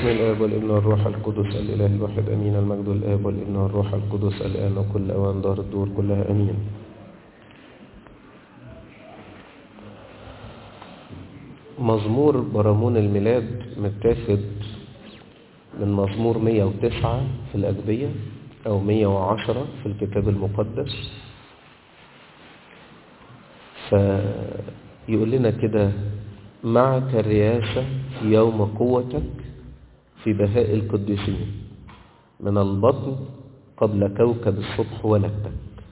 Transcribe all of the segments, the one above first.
باسم الآب والابن والروح القدس الإله الواحد أمين المجد الآب والابن والروح القدس الآن وكل أوان دار الدور كلها أمين مزمور برامون الميلاد متاخد من مزمور 109 في الأجبية أو 110 في الكتاب المقدس فيقول لنا كده معك الرياسة في يوم قوتك في بهاء القديسين من البطن قبل كوكب الصبح ولدتك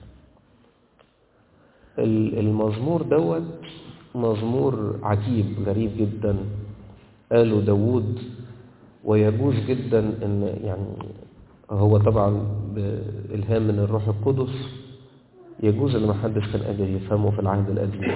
المزمور دوت مزمور عجيب غريب جدا قاله داود ويجوز جدا ان يعني هو طبعا بإلهام من الروح القدس يجوز ان محدش كان قادر يفهمه في العهد القديم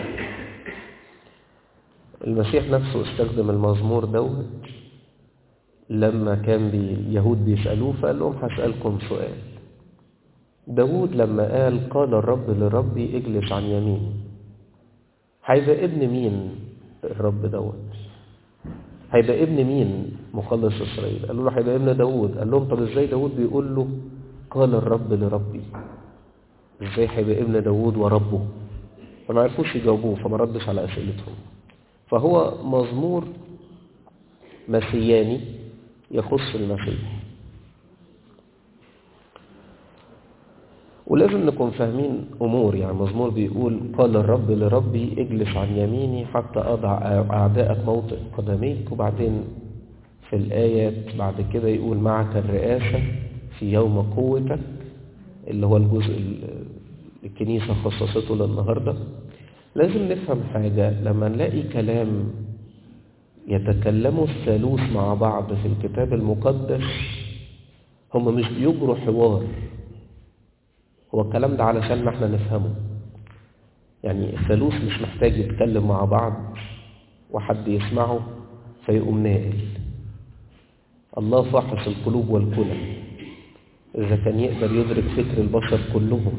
المسيح نفسه استخدم المزمور دوت لما كان بي يهود بيسألوه فقال لهم هسألكم سؤال داود لما قال قال الرب لربي اجلس عن يميني هيبقى ابن مين الرب دوت هيبقى ابن مين مخلص اسرائيل قالوا له هيبقى ابن داود قال لهم طب ازاي داود بيقول له قال الرب لربي ازاي هيبقى ابن داود وربه فما عرفوش يجاوبوه فما ردش على اسئلتهم فهو مزمور مسياني يخص المسيح ولازم نكون فاهمين أمور يعني مزمور بيقول قال الرب لربي اجلس عن يميني حتى أضع أعداءك موطئ قدميك وبعدين في الآيات بعد كده يقول معك الرئاسة في يوم قوتك اللي هو الجزء الكنيسة خصصته للنهاردة لازم نفهم حاجة لما نلاقي كلام يتكلموا الثالوث مع بعض في الكتاب المقدس هم مش بيجروا حوار هو الكلام ده علشان احنا نفهمه يعني الثالوث مش محتاج يتكلم مع بعض وحد يسمعه فيقوم ناقل الله فاحص القلوب والكلى إذا كان يقدر يدرك فكر البشر كلهم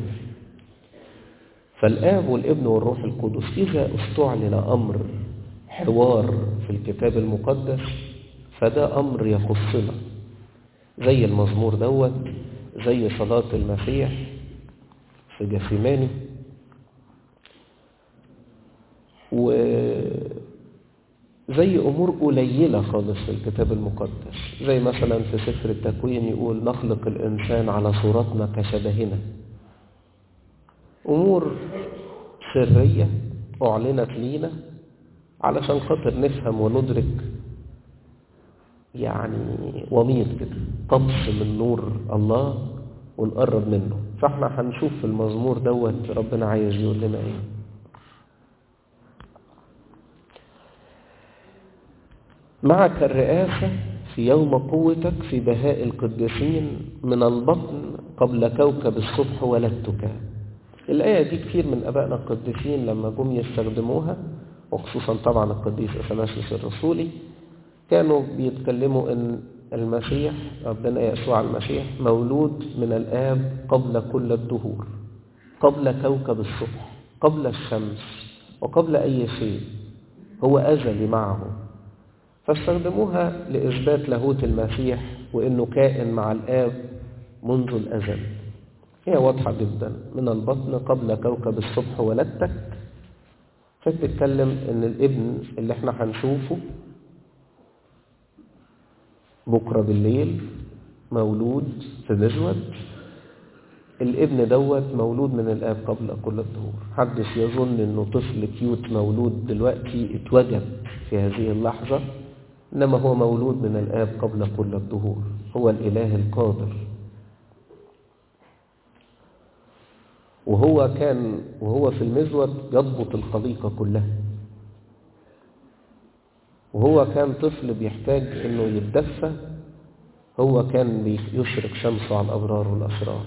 فالآب والابن والروح القدس إذا استعلن أمر حوار في الكتاب المقدس فده أمر يخصنا زي المزمور دوت زي صلاة المسيح في جثيماني وزي أمور قليلة خالص في الكتاب المقدس زي مثلا في سفر التكوين يقول نخلق الإنسان على صورتنا كشبهنا أمور سرية أعلنت لينا علشان خاطر نفهم وندرك يعني وميض كده طبس من نور الله ونقرب منه فاحنا هنشوف في المزمور دوت ربنا عايز يقول لنا ايه معك الرئاسة في يوم قوتك في بهاء القديسين من البطن قبل كوكب الصبح ولدتك الآية دي كتير من أبائنا القديسين لما جم يستخدموها وخصوصا طبعا القديس أثناسيوس الرسولي كانوا بيتكلموا ان المسيح ربنا يسوع المسيح مولود من الآب قبل كل الدهور قبل كوكب الصبح قبل الشمس وقبل أي شيء هو أزلي معه فاستخدموها لإثبات لاهوت المسيح وإنه كائن مع الآب منذ الأزل هي واضحة جدا من البطن قبل كوكب الصبح ولدتك فبتتكلم ان الابن اللي احنا هنشوفه بكرة بالليل مولود في مزود الابن دوت مولود من الاب قبل كل الظهور محدش يظن انه طفل كيوت مولود دلوقتي اتوجد في هذه اللحظة انما هو مولود من الاب قبل كل الظهور هو الاله القادر وهو كان وهو في المزود يضبط الخليقة كلها وهو كان طفل بيحتاج انه يتدفى هو كان بيشرق شمسه على الأبرار والأسرار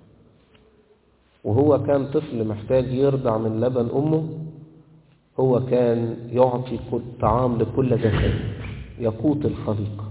وهو كان طفل محتاج يرضع من لبن أمه هو كان يعطي طعام لكل جسد يقوت الخليقة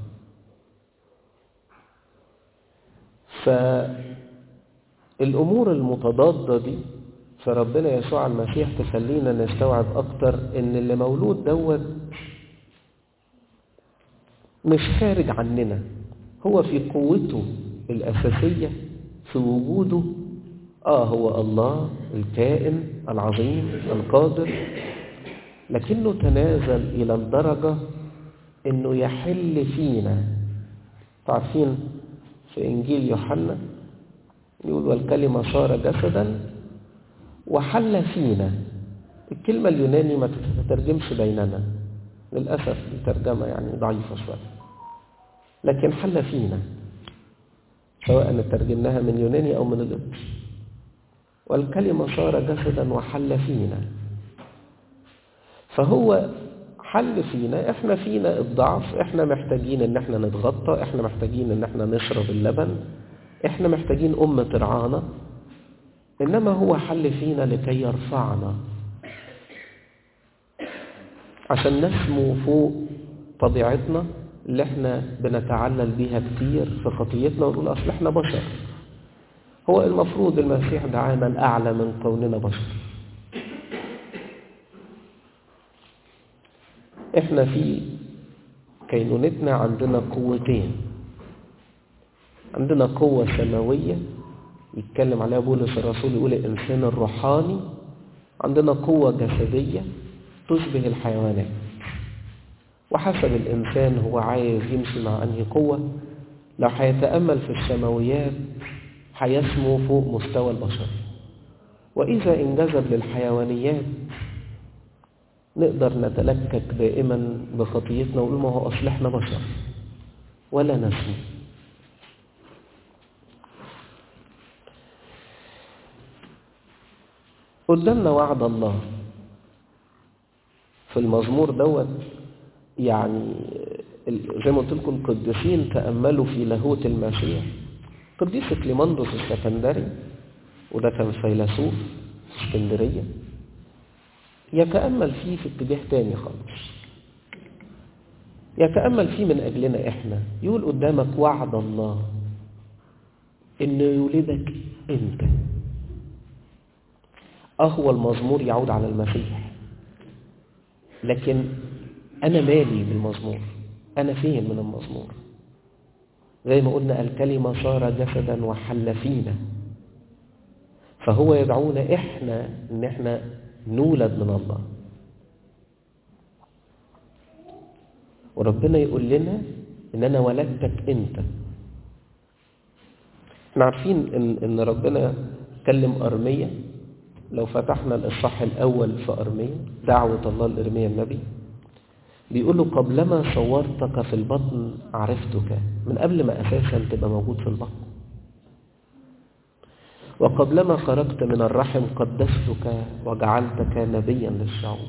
فالأمور المتضادة دي فربنا يسوع المسيح تخلينا نستوعب أكتر إن اللي مولود دوت مش خارج عننا هو في قوته الأساسية في وجوده آه هو الله الكائن العظيم القادر لكنه تنازل إلى الدرجة إنه يحل فينا تعرفين في إنجيل يوحنا يقول والكلمة صار جسدا وحل فينا الكلمة اليوناني ما تترجمش بيننا للأسف دي ترجمة يعني ضعيفة شوية لكن حل فينا سواء ترجمناها من يوناني أو من القبط والكلمة صار جسدا وحل فينا فهو حل فينا احنا فينا الضعف احنا محتاجين ان احنا نتغطى احنا محتاجين ان احنا نشرب اللبن احنا محتاجين أمة ترعانا إنما هو حل فينا لكي يرفعنا عشان نسمو فوق طبيعتنا اللي احنا بنتعلل بيها كتير في خطيتنا ونقول أصل احنا بشر هو المفروض المسيح دعانا الأعلى من كوننا بشر احنا في كينونتنا عندنا قوتين عندنا قوة سماوية يتكلم عليها بولس الرسول يقول الإنسان الروحاني عندنا قوة جسدية تشبه الحيوانات وحسب الإنسان هو عايز يمشي مع أنهي قوة لو هيتأمل في السماويات هيسمو فوق مستوى البشر وإذا انجذب للحيوانيات نقدر نتلكك دائما بخطيتنا ونقول ما هو أصل احنا بشر ولا نسمو قدامنا وعد الله في المزمور دوت يعني زي ما قلت لكم القديسين تأملوا في لاهوت المسيح قديس كليماندوس السكندري وده كان فيلسوف في اسكندرية يتأمل فيه في اتجاه تاني خالص يتأمل فيه من أجلنا إحنا يقول قدامك وعد الله إنه يولدك أنت أهو المزمور يعود على المسيح لكن أنا مالي بالمزمور أنا فين من المزمور زي ما قلنا الكلمة صار جسدا وحل فينا فهو يدعونا إحنا إن إحنا نولد من الله وربنا يقول لنا إن أنا ولدتك أنت احنا عارفين إن, إن ربنا كلم أرمية لو فتحنا الإصحاح الأول في أرمية دعوة الله لإرميا النبي بيقول له قبلما صورتك في البطن عرفتك من قبل ما أساسا تبقى موجود في البطن وقبلما خرجت من الرحم قدستك وجعلتك نبيا للشعوب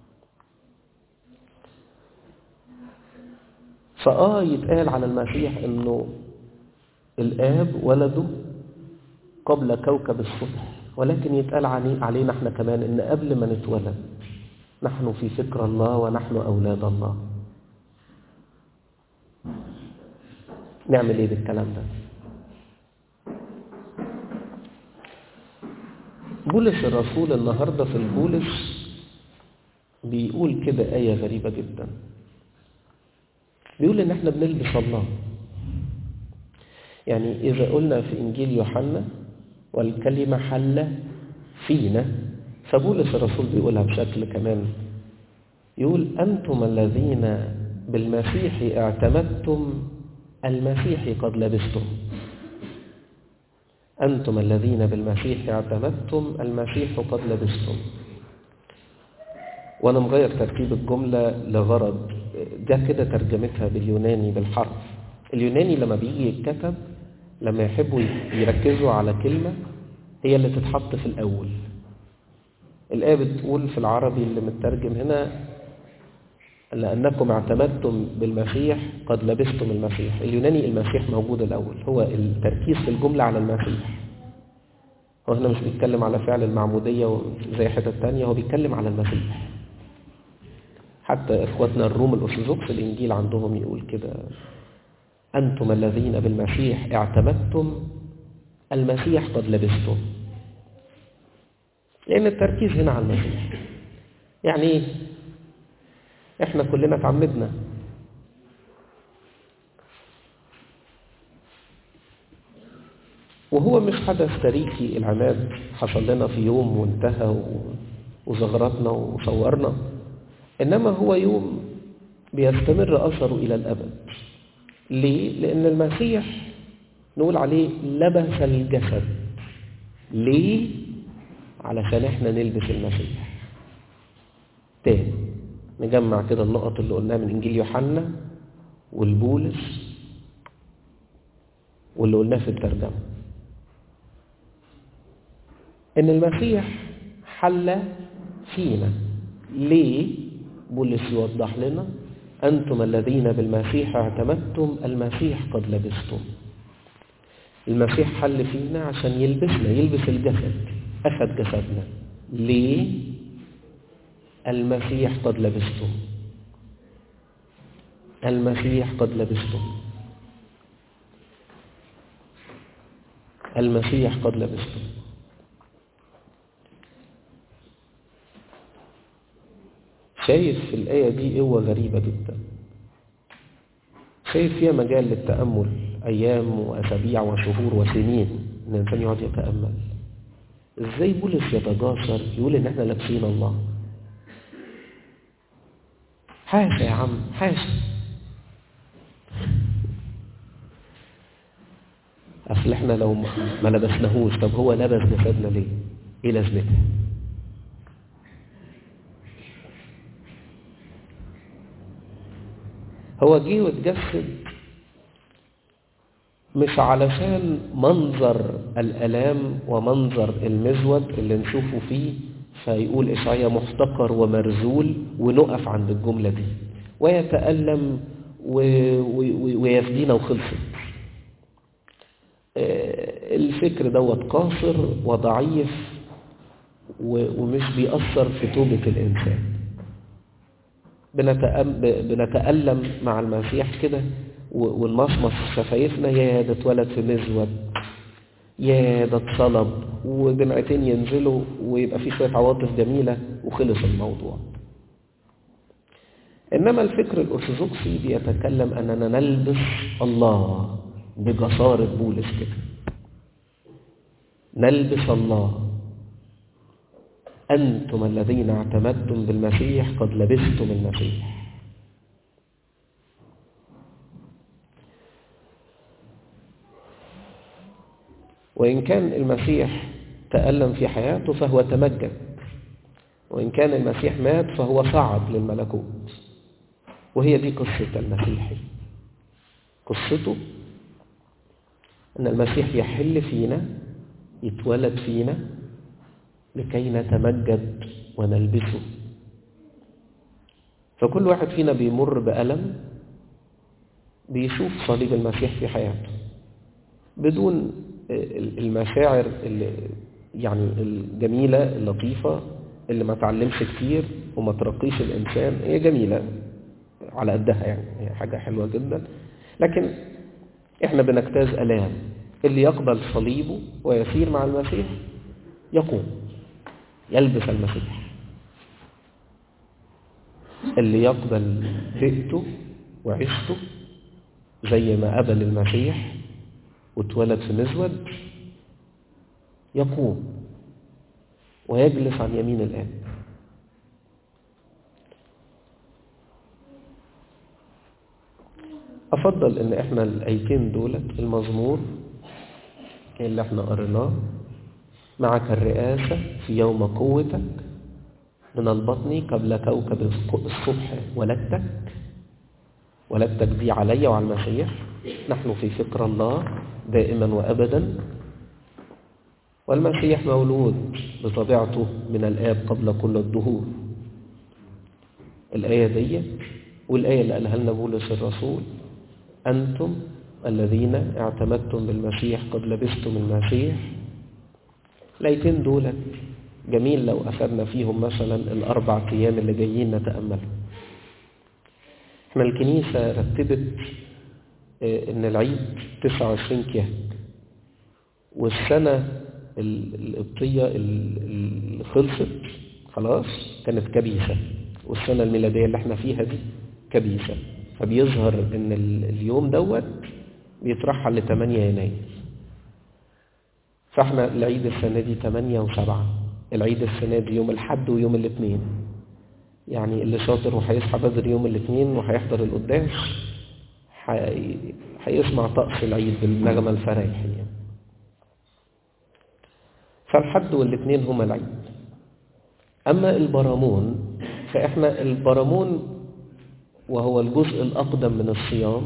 فآه يتقال على المسيح أنه الآب ولده قبل كوكب الصبح ولكن يتقال علينا احنا كمان ان قبل ما نتولد نحن في فكر الله ونحن أولاد الله نعمل ايه بالكلام ده بولس الرسول النهاردة في البولس بيقول كده آية غريبة جدا بيقول ان احنا بنلبس الله يعني إذا قلنا في إنجيل يوحنا والكلمة حل فينا فبولس الرسول بيقولها بشكل كمان يقول أنتم الذين بالمسيح اعتمدتم المسيح قد لبستم أنتم الذين بالمسيح اعتمدتم المسيح قد لبستم وأنا مغير ترتيب الجملة لغرض ده كده ترجمتها باليوناني بالحرف اليوناني لما بيجي يتكتب لما يحبوا يركزوا على كلمة هي اللي تتحط في الأول الآية بتقول في العربي اللي مترجم هنا لأنكم اعتمدتم بالمسيح قد لبستم المسيح اليوناني المسيح موجود الأول هو التركيز في الجملة على المسيح هو هنا مش بيتكلم على فعل المعمودية زي حتة تانية هو بيتكلم على المسيح حتى إخواتنا الروم الأرثوذكس الإنجيل عندهم يقول كده أنتم الذين بالمسيح اعتمدتم المسيح قد لبستم لأن التركيز هنا على المسيح يعني ايه احنا كلنا اتعمدنا وهو مش حدث تاريخي العماد حصل لنا في يوم وانتهى وزغرتنا وصورنا إنما هو يوم بيستمر أثره إلى الأبد ليه؟ لأن المسيح نقول عليه لبس الجسد ليه؟ علشان احنا نلبس المسيح تاني نجمع كده النقط اللي قلناها من إنجيل يوحنا والبولس واللي قلناه في الترجمة إن المسيح حل فينا ليه بولس يوضح لنا أنتم الذين بالمسيح اعتمدتم المسيح قد لبستم المسيح حل فينا عشان يلبسنا يلبس الجسد أخذ جسدنا ليه المسيح قد لبستم المسيح قد لبستم المسيح قد لبستم شايف في الآية دي قوة غريبة جدا شايف فيها مجال للتأمل أيام وأسابيع وشهور وسنين إن الإنسان يقعد يتأمل إزاي بولس يتجاسر يقول إن إحنا لابسين الله حاشا يا عم حاشا أصل إحنا لو ما لبسناهوش طب هو لبس جسدنا ليه؟ إيه لازمتها؟ هو جه واتجسد مش علشان منظر الألام ومنظر المزود اللي نشوفه فيه فيقول إشعيا محتقر ومرزول ونقف عند الجملة دي ويتألم ويفدينا وخلصت الفكر دوت قاصر وضعيف ومش بيأثر في توبة الإنسان بنتألم مع المسيح كده ونمصمص شفايفنا يا ده اتولد في مزود يا ده اتصلب ودمعتين ينزلوا ويبقى في شوية عواطف جميلة وخلص الموضوع إنما الفكر الأرثوذكسي بيتكلم أننا نلبس الله بجسارة بولس كده نلبس الله أنتم الذين اعتمدتم بالمسيح قد لبستم المسيح وإن كان المسيح تألم في حياته فهو تمجد وإن كان المسيح مات فهو صعد للملكوت وهي دي قصة المسيحي قصته أن المسيح يحل فينا يتولد فينا لكي نتمجد ونلبسه فكل واحد فينا بيمر بألم بيشوف صليب المسيح في حياته بدون المشاعر اللي يعني الجميلة اللطيفة اللي ما تعلمش كتير وما ترقيش الإنسان هي جميلة على قدها يعني هي حاجة حلوة جدا لكن احنا بنجتاز ألام اللي يقبل صليبه ويسير مع المسيح يقوم يلبس المسيح اللي يقبل بيئته وعيشته زي ما قبل المسيح واتولد في مزود يقوم ويجلس عن يمين الآب أفضل إن إحنا الآيتين دولت المزمور اللي إحنا قريناه معك الرئاسة في يوم قوتك من البطن قبل كوكب الصبح ولدتك ولدتك دي علي وعلى المسيح نحن في فكر الله دائما وأبدا والمسيح مولود بطبيعته من الآب قبل كل الدهور الآية دي والآية اللي قالها لنا بولس الرسول أنتم الذين اعتمدتم بالمسيح قد لبستم المسيح الآيتين دول جميل لو أخذنا فيهم مثلا الأربع أيام اللي جايين نتأملهم احنا الكنيسة رتبت ان العيد 29 كهك والسنة القبطية اللي خلصت خلاص كانت كبيسة والسنة الميلادية اللي احنا فيها دي كبيسة فبيظهر ان اليوم دوت بيترحل ل 8 يناير فاحنا العيد السنة دي 8 و7 العيد السنة دي يوم الحد ويوم الاثنين يعني اللي شاطر وهيصحى بدري يوم الاثنين وهيحضر القداس هيسمع طقس العيد بالنغمة الفرايحية فالحد والاثنين هما العيد أما البرامون فإحنا البرامون وهو الجزء الأقدم من الصيام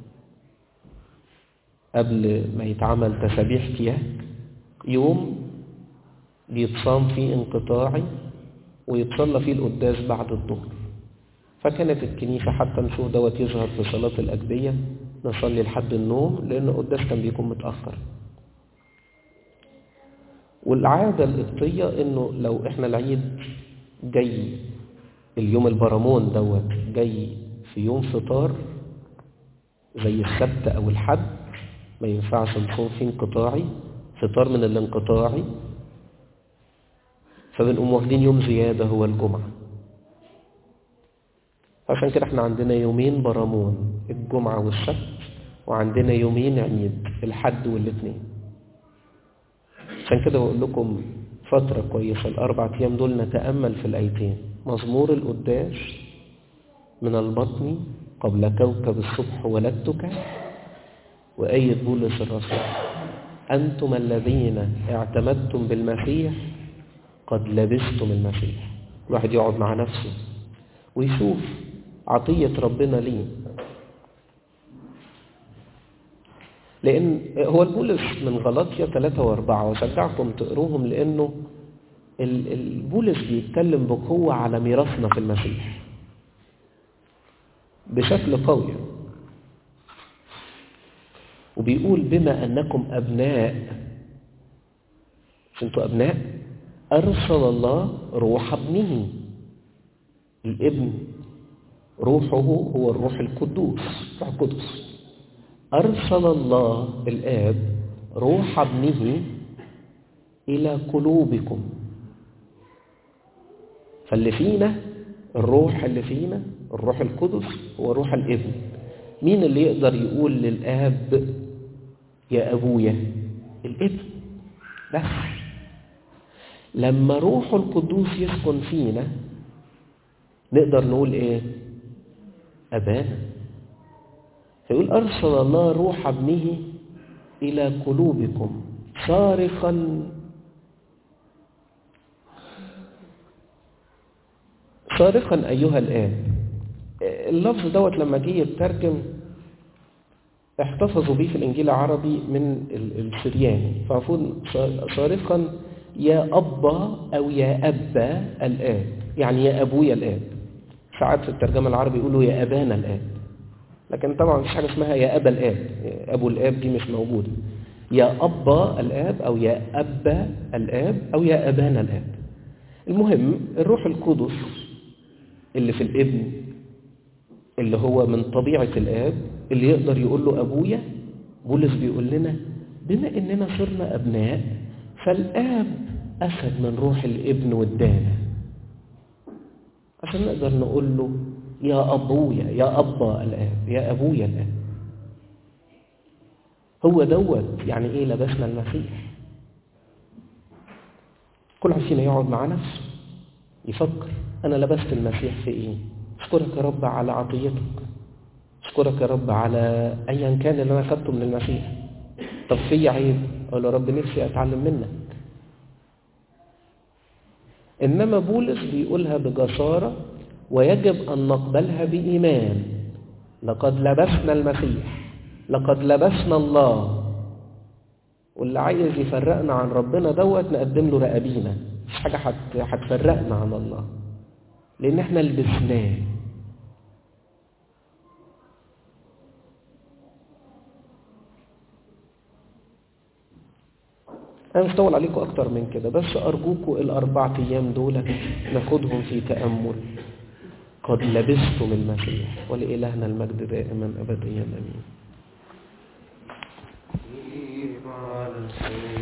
قبل ما يتعمل تسابيح كياك يوم بيتصام فيه انقطاعي ويتصلى فيه القداس بعد الظهر فكانت الكنيسة حتى نشوف دوت يظهر في صلاة الأجبية نصلي لحد النوم لأن القداس كان بيكون متأخر والعادة القبطية إنه لو إحنا العيد جاي اليوم البرامون دوت جاي في يوم فطار زي السبت أو الحد ما ينفعش نصوم فيه انقطاعي فطار من الانقطاعي فبنقوم واخدين يوم زيادة هو الجمعة عشان كده احنا عندنا يومين برامون الجمعة والسبت وعندنا يومين عيد الحد والاثنين عشان كده بقول لكم فترة كويسة الأربع أيام دول نتأمل في الآيتين مزمور القداس من البطن قبل كوكب الصبح ولدتك وآية بولس الرسول أنتم الذين اعتمدتم بالمسيح قد لبستم المسيح الواحد يقعد مع نفسه ويشوف عطية ربنا ليه لأن هو البولس من غلطية ثلاثة واربعة وشجعكم تقروهم لأنه البولس بيتكلم بقوة على ميراثنا في المسيح بشكل قوي وبيقول بما أنكم أبناء انتوا أبناء أرسل الله روح ابنه الابن روحه هو الروح القدوس روح القدس أرسل الله الآب روح ابنه إلى قلوبكم فاللي فينا الروح اللي فينا الروح القدس هو روح الابن مين اللي يقدر يقول للآب يا أبويا الابن بس لما روح القدوس يسكن فينا نقدر نقول ايه أبانا فيقول أرسل الله روح ابنه إلى قلوبكم صارخا صارخا أيها الآب اللفظ دوت لما جه يترجم احتفظوا به في الإنجيل العربي من السرياني فعفون صارخا يا أبا أو يا أبا الآب يعني يا أبويا الآب ساعات في الترجمة العربي يقولوا يا أبانا الآب لكن طبعا مفيش حاجة اسمها يا أبا الآب أبو الآب دي مش موجودة يا أبا الآب أو يا أبا الآب أو يا أبانا الآب المهم الروح القدس اللي في الابن اللي هو من طبيعة الآب اللي يقدر يقول له أبويا بولس بيقول لنا بما إننا صرنا أبناء فالآب أخذ من روح الابن وادانا عشان نقدر نقول له يا أبويا يا أبا الآب يا أبويا الآب هو دوت يعني إيه لبسنا المسيح كل واحد فينا يقعد مع نفسه يفكر أنا لبست المسيح في إيه أشكرك يا رب على عطيتك أشكرك يا رب على أيا كان اللي أنا أخذته من المسيح طب في عيب أقول يا رب نفسي أتعلم منك إنما بولس بيقولها بجسارة ويجب أن نقبلها بإيمان لقد لبسنا المسيح لقد لبسنا الله واللي عايز يفرقنا عن ربنا دوت نقدم له رقابينا مش حاجة هتفرقنا عن الله لأن احنا لبسناه أنا مش طول عليكم أكتر من كده بس أرجوكم الأربع أيام دول ناخدهم في تأمل قد لبستم المسيح ولإلهنا المجد دائما أبديا أمين